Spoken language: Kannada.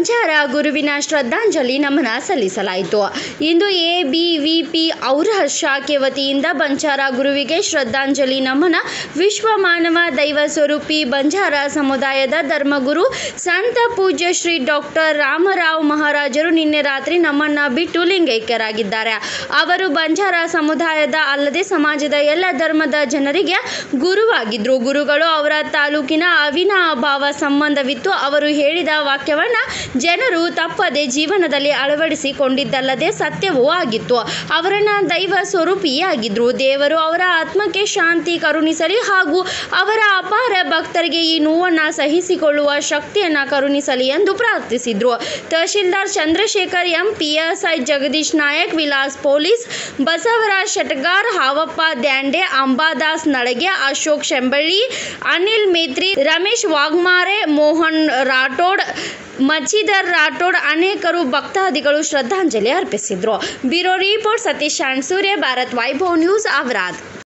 ಬಂಜಾರ ಗುರುವಿನ ಶ್ರದ್ಧಾಂಜಲಿ ನಮನ ಸಲ್ಲಿಸಲಾಯಿತು ಇಂದು ಎಬಿವಿಪಿ ಔರ ಶಾಖೆ ವತಿಯಿಂದ ಬಂಜಾರ ಗುರುವಿಗೆ ಶ್ರದ್ಧಾಂಜಲಿ ನಮನ ವಿಶ್ವ ಮಾನವ ದೈವ ಸ್ವರೂಪಿ ಬಂಜಾರ ಸಮುದಾಯದ ಧರ್ಮಗುರು ಸಂತ ಪೂಜ್ಯ ಶ್ರೀ ಡಾಕ್ಟರ್ ರಾಮರಾವ್ ಮಹಾರಾಜರು ನಿನ್ನೆ ರಾತ್ರಿ ನಮ್ಮನ್ನ ಬಿಟ್ಟು ಲಿಂಗೈಕ್ಯರಾಗಿದ್ದಾರೆ ಅವರು ಬಂಜಾರ ಸಮುದಾಯದ ಅಲ್ಲದೆ ಸಮಾಜದ ಎಲ್ಲ ಧರ್ಮದ ಜನರಿಗೆ ಗುರುವಾಗಿದ್ರು ಗುರುಗಳು ಅವರ ತಾಲೂಕಿನ ಅವಿನಾಭಾವ ಸಂಬಂಧವಿತ್ತು ಅವರು ಹೇಳಿದ ವಾಕ್ಯವನ್ನ ಜನರು ತಪ್ಪದೆ ಜೀವನದಲ್ಲಿ ಅಳವಡಿಸಿಕೊಂಡಿದ್ದಲ್ಲದೆ ಸತ್ಯವೂ ಆಗಿತ್ತು ಅವರನ್ನ ದೈವ ಸ್ವರೂಪಿಯಾಗಿದ್ರು ದೇವರು ಅವರ ಆತ್ಮಕ್ಕೆ ಶಾಂತಿ ಕರುಣಿಸಲಿ ಹಾಗೂ ಅವರ ಅಪಾರ ಭಕ್ತರಿಗೆ ಈ ನೋವನ್ನ ಸಹಿಸಿಕೊಳ್ಳುವ ಶಕ್ತಿಯನ್ನ ಕರುಣಿಸಲಿ ಎಂದು ಪ್ರಾರ್ಥಿಸಿದ್ರು tahsildar Chandrashekhar M PSI Jagadish Nayak Vilas police Basavaraj Shetgar Havappa Dyande Ambadas Nalage Ashok Shemballi Anil Metri Ramesh Wagmare Mohan Rathod Machhindar Rathod ಅನೇಕರು ಭಕ್ತಾದಿಗಳು ಶ್ರದ್ಧಾಂಜಲಿ ಅರ್ಪಿಸಿದ್ರು bureau report Satish Surya Bharat Vaibhav news ಅವರಾದ್